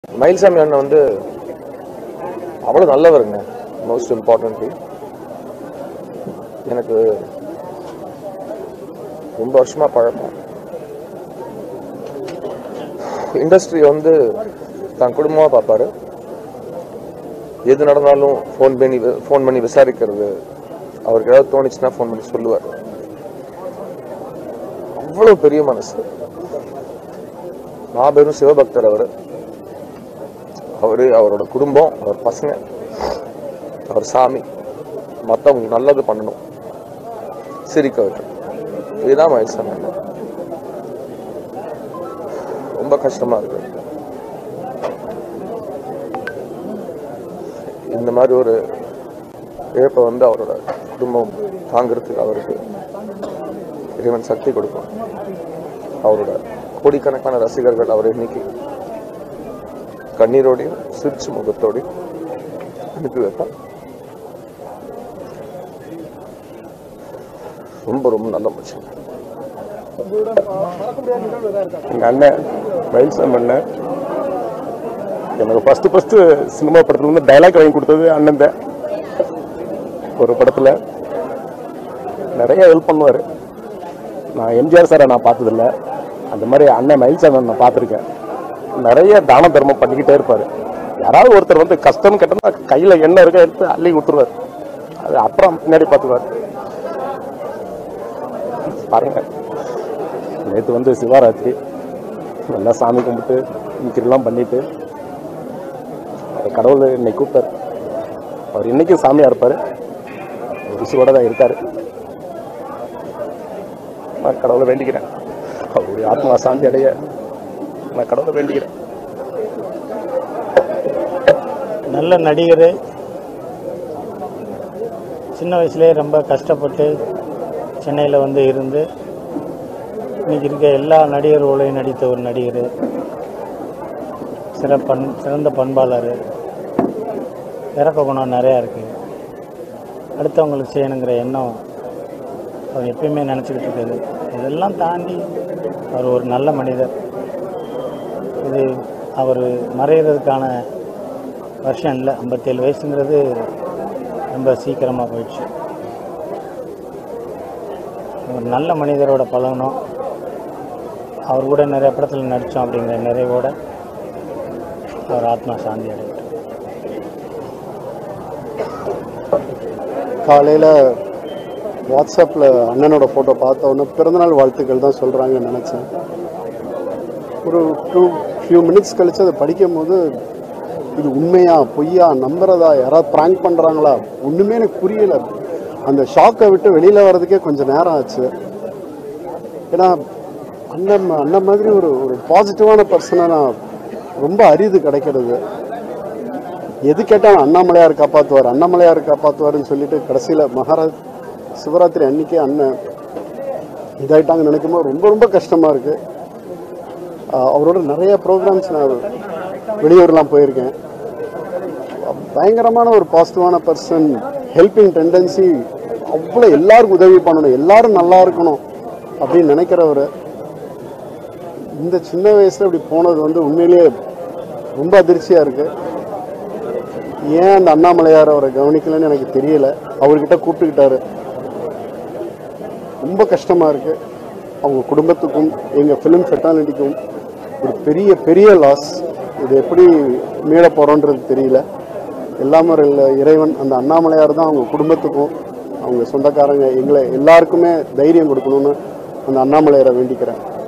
மயில்சாமி அண்ணன் வந்து அவ்வளோ நல்லவருங்க மோஸ்ட் இம்பார்ட்டன்ட்லி எனக்கு ரொம்ப வருஷமா பழக்கம் இண்டஸ்ட்ரி வந்து தான் குடும்பமாக பார்ப்பாரு எது நடந்தாலும் ஃபோன் பண்ணி ஃபோன் பண்ணி விசாரிக்கிறது அவருக்கு ஏதாவது தோணுச்சுன்னா ஃபோன் பண்ணி சொல்லுவார் அவ்வளோ பெரிய மனசு மாபெரும் சிவபக்தர் அவர் அவரு அவரோட குடும்பம் அவர் பசங்க அவர் சாமி மற்றவங்களுக்கு நல்லது பண்ணணும் சிரிக்க வைக்கணும் இதுதான் மயில்சாமி அண்ணன். ரொம்ப கஷ்டமா இருக்கு இந்த மாதிரி ஒரு இழப்பை வந்து அவரோட குடும்பம் தாங்கிறதுக்கு அவருக்கு இறைவன் சக்தி கொடுக்கும் அவரோட கோடிக்கணக்கான ரசிகர்கள் அவர் இன்னைக்கு கண்ணீரோடையும் சிரிச்சு முகத்தோடையும் அனுப்பி வைப்பார் ரொம்ப ரொம்ப நல்ல மனுஷன் எங்கள் அண்ணன் மயில்சாமி அண்ணன் எனக்கு ஃபஸ்ட்டு ஃபஸ்ட்டு சினிமா படத்துல வந்து டைலாக் வாங்கி கொடுத்தது அண்ணன் தான் ஒரு படத்தில் நிறைய ஹெல்ப் பண்ணுவார் நான் எம்ஜிஆர் சாரை நான் பார்த்ததில்ல அந்த மாதிரி அண்ணன் மயில்சாமி அண்ணன் நான் பார்த்துருக்கேன் நிறைய தான தர்மம் பண்ணிக்கிட்டே இருப்பார் யாராவது ஒருத்தர் வந்து கஷ்டம் கெட்டனா கையில் எண்ணெய் இருக்க எடுத்து அள்ளி கொடுத்துருவார் அது அப்புறம் பின்னாடி பார்த்துக்குவார் பாருங்க நேற்று வந்து சிவராத்திரி நல்லா சாமி கும்பிட்டு இன்னைக்கெல்லாம் பண்ணிட்டு அவர் கடவுள் இன்னைக்கு கூப்பிட்டார் அவர் இன்னைக்கும் சாமியா இருப்பார் ருசியோட தான் இருக்காரு நான் கடவுளை வேண்டிக்கிறேன் அவருடைய ஆத்மா சாந்தி அடைய நான் கடவுளை வேண்டிக்கிறேன் நல்ல நடிகர் சின்ன வயசுலேயே ரொம்ப கஷ்டப்பட்டு சென்னையில் வந்து இருந்து இன்னைக்கு இருக்க எல்லா நடிகர்களையும் நடித்த ஒரு நடிகர் சிறப்பன் சிறந்த பண்பாளர் இறக்க குணம் நிறையா இருக்குது அடுத்தவங்களுக்கு செய்யணுங்கிற எண்ணம் அவர் எப்பயுமே நினச்சிக்கிட்டு இருக்காரு இதெல்லாம் தாண்டி அவர் ஒரு நல்ல மனிதர் இது அவர் மறையிறதுக்கான வருஷம் இல்லை ஐம்பத்தேழு வயசுங்கிறது ரொம்ப சீக்கிரமாக போயிடுச்சு ஒரு நல்ல மனிதரோட பழகணும் அவர் கூட நிறைய படத்தில் நடித்தோம் அப்படிங்கிற நிறைவோட அவர் ஆத்மா சாந்தி அடையட்டும் காலையில் வாட்ஸ்அப்பில் அண்ணனோட ஃபோட்டோ பார்த்த உடனே பிறந்தநாள் வாழ்த்துக்கள் தான் சொல்கிறாங்கன்னு நினச்சேன் ஒரு டூ ஃபியூ மினிட்ஸ் கழித்து அதை படிக்கும் போது இது உண்மையா பொய்யா நம்புறதா யாராவது ப்ராங்க் பண்ணுறாங்களா ஒன்றுமே எனக்கு புரியல அந்த ஷாக்கை விட்டு வெளியில் வர்றதுக்கே கொஞ்சம் நேரம் ஆச்சு ஏன்னா அண்ணன் அண்ணன் மாதிரி ஒரு ஒரு பாசிட்டிவான பர்சனை நான் ரொம்ப அரிது கிடைக்கிறது எது கேட்டாலும் அண்ணாமலையார் காப்பாற்றுவார் அண்ணாமலையார் காப்பாற்றுவார்னு சொல்லிட்டு கடைசியில் மகாராஜ் சிவராத்திரி அன்னைக்கே அண்ணன் இதாயிட்டாங்கன்னு நினைக்கும் போது ரொம்ப ரொம்ப கஷ்டமாக இருக்குது அவரோட நிறைய ப்ரோக்ராம்ஸ் நான் வெளியூர்லாம் போயிருக்கேன் பயங்கரமான ஒரு பாசிட்டிவான பர்சன் ஹெல்பிங் டெண்டன்சி அவ்வளோ எல்லாருக்கும் உதவி பண்ணணும் எல்லாரும் நல்லா இருக்கணும் அப்படின்னு நினைக்கிறவர் இந்த சின்ன வயசில் இப்படி போனது வந்து உண்மையிலேயே ரொம்ப அதிர்ச்சியாக இருக்குது ஏன் அந்த அண்ணாமலையார் அவரை கவனிக்கலன்னு எனக்கு தெரியல அவர்கிட்ட கூப்பிட்டுக்கிட்டாரு ரொம்ப கஷ்டமாக இருக்குது அவங்க குடும்பத்துக்கும் எங்கள் ஃபிலிம் ஃபெட்டாலிட்டிக்கும் ஒரு பெரிய பெரிய லாஸ் இது எப்படி மீள போகிறோன்றது தெரியல எல்லாமே ஒரு இல்ல- இறைவன் அந்த அண்ணாமலையார் தான் அவங்க குடும்பத்துக்கும் அவங்க சொந்தக்காரங்க எங்களை எல்லாருக்குமே தைரியம் கொடுக்கணும்னு அந்த அண்ணாமலையாரை வேண்டிக்கிறேன்